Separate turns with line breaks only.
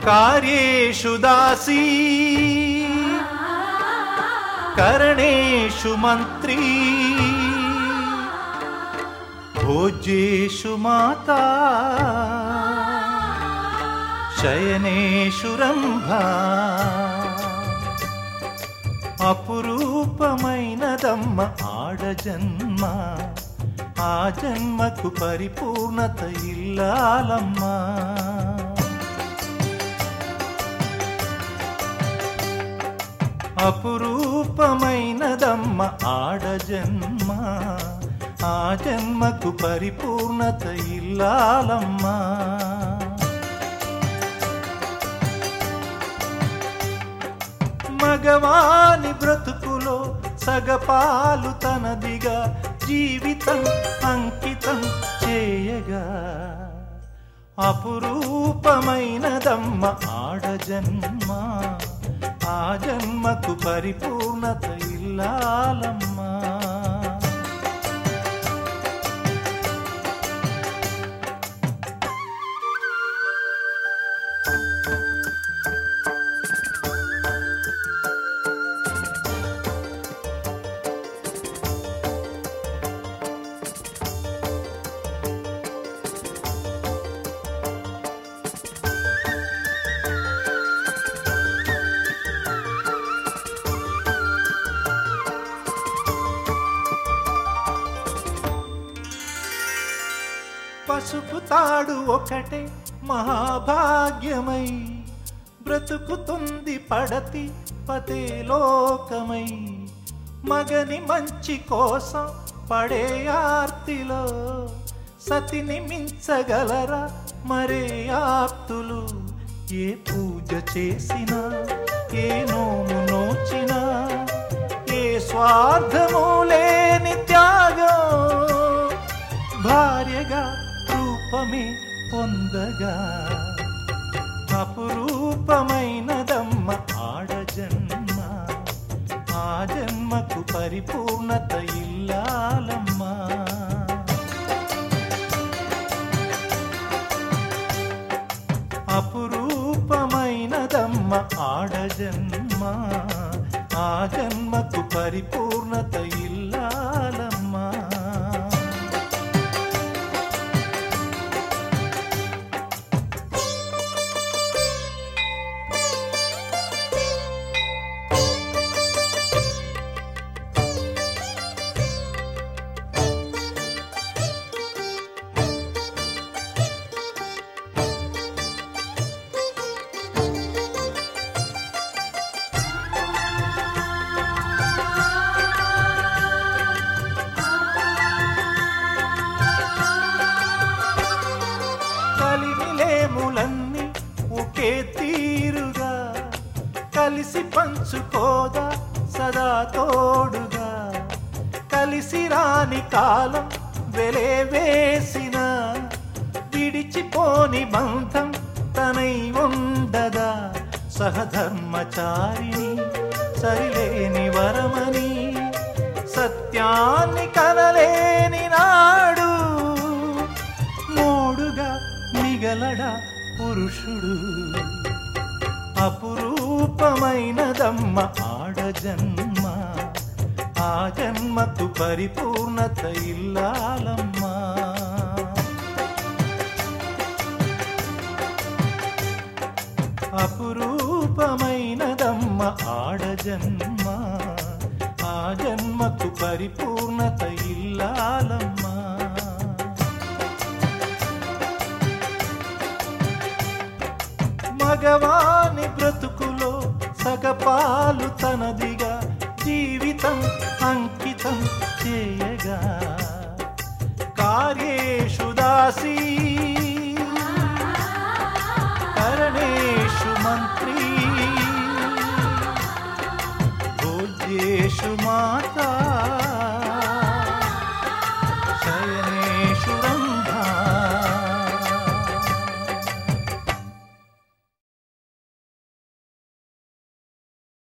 కార్యేషు దాసీ కరణేషు మంత్రీ భోజ్యేషు మాతా శయనేషు రంభా అపురూపమైనదమ్మ ఆడజన్మ ఆ జన్మకు పరిపూర్ణత ఇల్లాలమ్మా అపురూపమైనదమ్మ ఆడజన్మ ఆ జన్మకు పరిపూర్ణత ఇల్లాలమ్మా మగవాని బ్రతుకులో సగపాలు తనదిగా జీవితం అంకితం చేయగా అపురూపమైనదమ్మ ఆడజన్మ ఆ జన్మకు పరిపూర్ణత ఇల్లాలమ్మా పసుపు తాడు ఒకటే మహాభాగ్యమై బ్రతుకుతుంది పడతి పదే లోకమై మగని మంచి కోసం పడే ఆర్తిలో సతిని మించగలరా మరే ఆప్తులు ఏ పూజ చేసినా ఏ నోము నోచినా ఏ స్వార్థము లేని త్యాగం భార్యగా రూపమే పొందగా అపురూపమైనదమ్మ ఆడజన్మ ఆ జన్మకు పరిపూర్ణత ఇల్లాలమ్మా అపురూపమైనదమ్మ ఆడజన్మ ఆ జన్మకు పరిపూర్ణత ఇల్లాలమ్మా కలిమిలేములన్నీ ఒకే తీరుగా కలిసి పంచుకోదా సదా తోడుగా కలిసి రాని కాలం వెలే వేసిన విడిచిపోని బంధం తనై ఉండదా సహధర్మచారిని సరిలేని వరమని సత్యాన్ని కనలేని నాడు మోడుగా మిగలడా పురుషుడు అపురూపమైనదమ్మ ఆడజన్మ ఆ జన్మకు పరిపూర్ణత ఇల్లాలమ్మా అపురూపమైనదమ్మ ఆడజన్మ ఆ జన్మకు పరిపూర్ణత ఇల్లాలమ్మా మగవాని బ్రతుకులో సగపాలు తనదిగా జీవితం అంకితం చేయగా కార్యేషు దాసీ కరణేషు మంత్రీ భోజ్యేషు మాతా